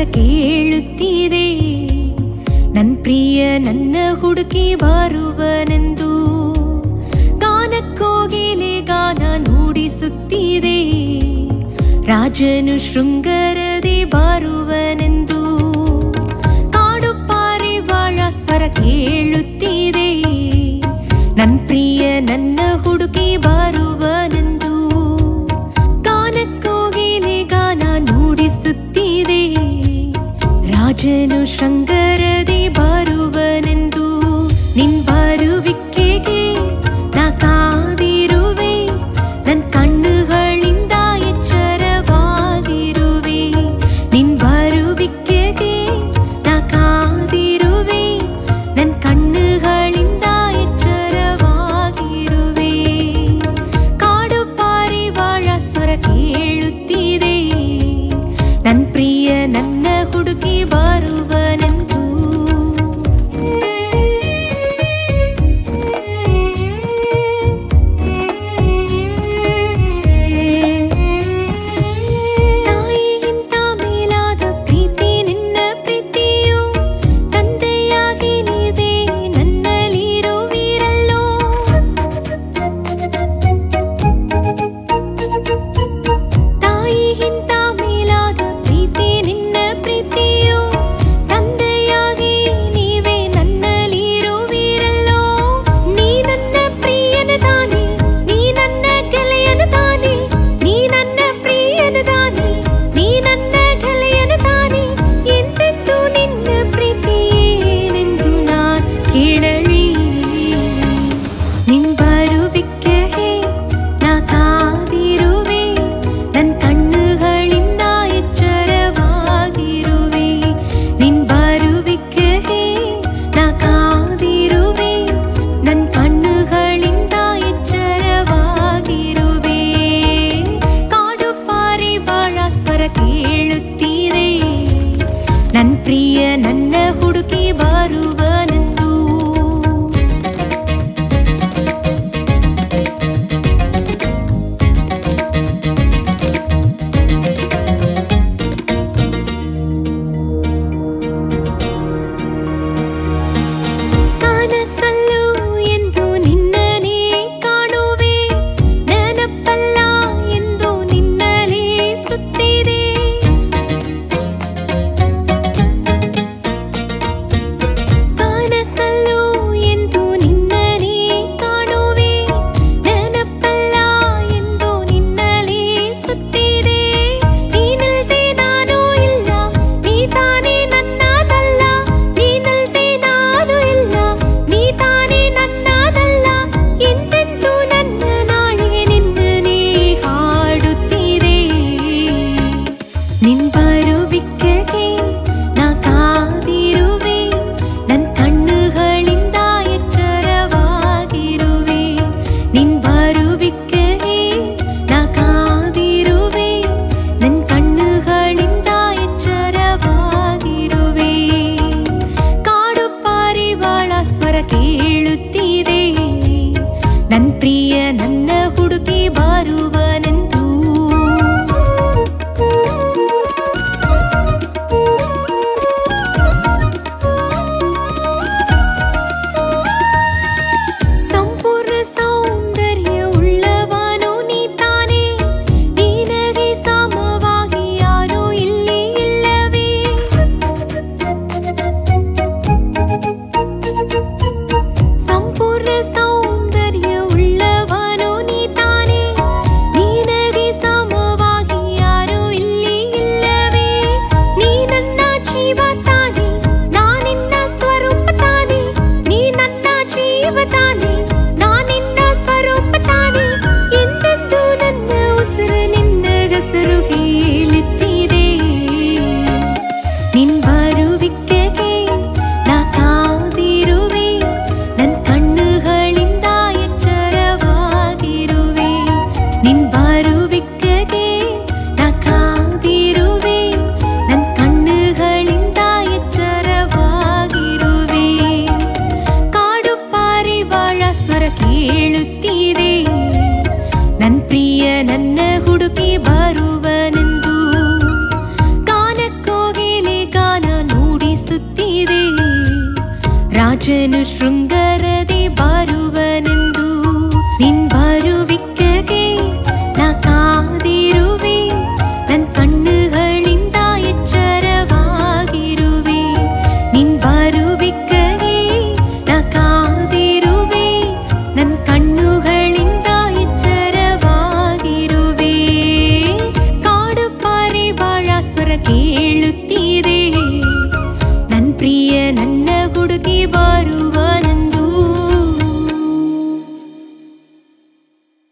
ಸ್ವರ ಕೇಳುತ್ತಿದೆ ನನ್ ಪ್ರಿಯ ನನ್ನ ಹುಡುಕಿ ಬರುವನೆಂದು ಗಾನಕ್ಕೋಗಿಲೆ ಗಾನ ನುಡಿಸುತ್ತಿದೆ ರಾಜನು ಶೃಂಗರದೆ ಬರುವನೆಂದು ಕಾಡು ಪಾರಿವಾಳ ಸ್ವರ ಕೇಳುತ್ತಿದೆ ನನ್ ಪ್ರಿಯ ನನ್ನ ಹುಡುಕಿ ಬರುವನೆಂದು ಗಾನಕ್ಕೋಗಿಲೆ ಗಾನ ನುಡಿಸುತ್ತಿದೆ ರಾಜನು ಶೃಂಗರದೆ ಬರುವನೆಂದು ನಿನ್ ಬರುವಿಕೆಗೆ ನಾ ಕಾದಿರುವೆ ನನ್ ಕಣ್ಣುಗಳಿಂದ ಎಚ್ಚರವಾಗಿರುವೆ ನಿನ್ ಬರುವಿಕೆಗೆ ನಾ ಕಾದಿರುವೆ ನನ್ ಕಣ್ಣುಗಳಿಂದ ಎಚ್ಚರವಾಗಿರುವೆ ಕಾಡು ಪಾರಿವಾಳ ಸ್ವರ ಕೇಳುತ್ತಿದೆ ನನ್ ಪ್ರಿಯ ನನ್ನ ಹುಡುಕಿ ಬರುವನೆಂದು ತಾಯಿಗಿಂತ ಮೇಲಾದ ಪ್ರೀತಿ ನಿನ್ನ ಪ್ರೀತಿಯು ತಂದೆಯಾಗಿ ನೀವೇ ನನ್ನಲ್ಲಿರುವಿರಲ್ಲೋ ತಾಯಿಗಿಂತ ಮೇಲಾದ ಪ್ರೀತಿ ನಿನ್ನ ಪ್ರೀತಿಯು ತಂದೆಯಾಗಿ ನೀವೇ ನನ್ನಲ್ಲಿರುವಿರಲ್ಲೋ ನೀ ನನ್ನ ಪ್ರಿಯನ ತಾನೆ ನೀ ನನ್ನ ಗೆಳೆಯನ ತಾನೆ ನೀ ನನ್ನ ಪ್ರಿಯನ ತಾನೆ ನೀ ನನ್ನ ಗೆಳೆಯನ ತಾನೆ ಎಂತೆಂದು ನಿನ್ನ ಪ್ರೀತಿ ಏನೆಂದು ನಾನ್ ಕೇಳಲಿ ನಿನ್ ಬರುವಿಕೆ ನಾ ಕಾದಿರುವೆ ನನ್ ಕಣ್ಣುಗಳಿಂದ ಎಚ್ಚರವಾಗಿರುವೆ ನಿನ್ ಬರುವಿಕೆ ನಾ ಕಾದಿರುವೆ ನನ್ ಕಣ್ಣುಗಳಿಂದ ಎಚ್ಚರವಾಗಿರುವೆ ಕಾಡು ಪಾರಿವಾಳ ಸ್ವರ ಕೇಳುತ್ತೀರೆ ನನ್ ಪ್ರಿಯ ನನ್ನ ಹುಡುಕಿ ಬರುವನೆಂದು ಕನಸಲ್ಲೂ ಎಂದು ನಿನ್ನನೇ ಕಾಣುವೆ ನೆನಪಲ್ಲ ಎಂದು ನಿನ್ನಲೇ ಸುತ್ತಿದೆ ಕನಸಲ್ಲೂ ಎಂದು ನಿನ್ನನೇ ಕಾಣುವೆ ನೆನಪಲ್ಲ ಎಂದು ನಿನ್ನಲೇ ಸುತ್ತಿದೆ ನೀನಲ್ದೆ ನಾನು ಇಲ್ಲ ನೀ ತಾನೇ ನನ್ನದಲ್ಲ ನೀನಲ್ದೆ ನಾನು ಇಲ್ಲ ನೀ ತಾನೇ ನನ್ನದಲ್ಲ ಎಂತೆಂದು ನನ್ನ ನಾಳಿಗೆ ನಿನ್ನನೇ ಹಾಡುತ್ತೀರೆ ನಿನ್ ಬರುವಿಕೆಗೆ ನಾ ಕಾದಿರುವೆ ನನ್ ಕಣ್ಣುಗಳಿಂದ ಎಚ್ಚರವಾಗಿರುವೆ ನಿನ್ ಬರುವಿಕೆಗೆ ನಾ ಕಾದಿರುವೆ ನನ್ ಕಣ್ಣುಗಳಿಂದ ಎಚ್ಚರವಾಗಿರುವೆ ಕಾಡು ಪಾರಿವಾಳ ಸ್ವರ ಕೇಳುತ್ತಿದೆ ನನ್ ಪ್ರಿಯ ನನ್ನ ಹುಡುಕಿ ಬರುವ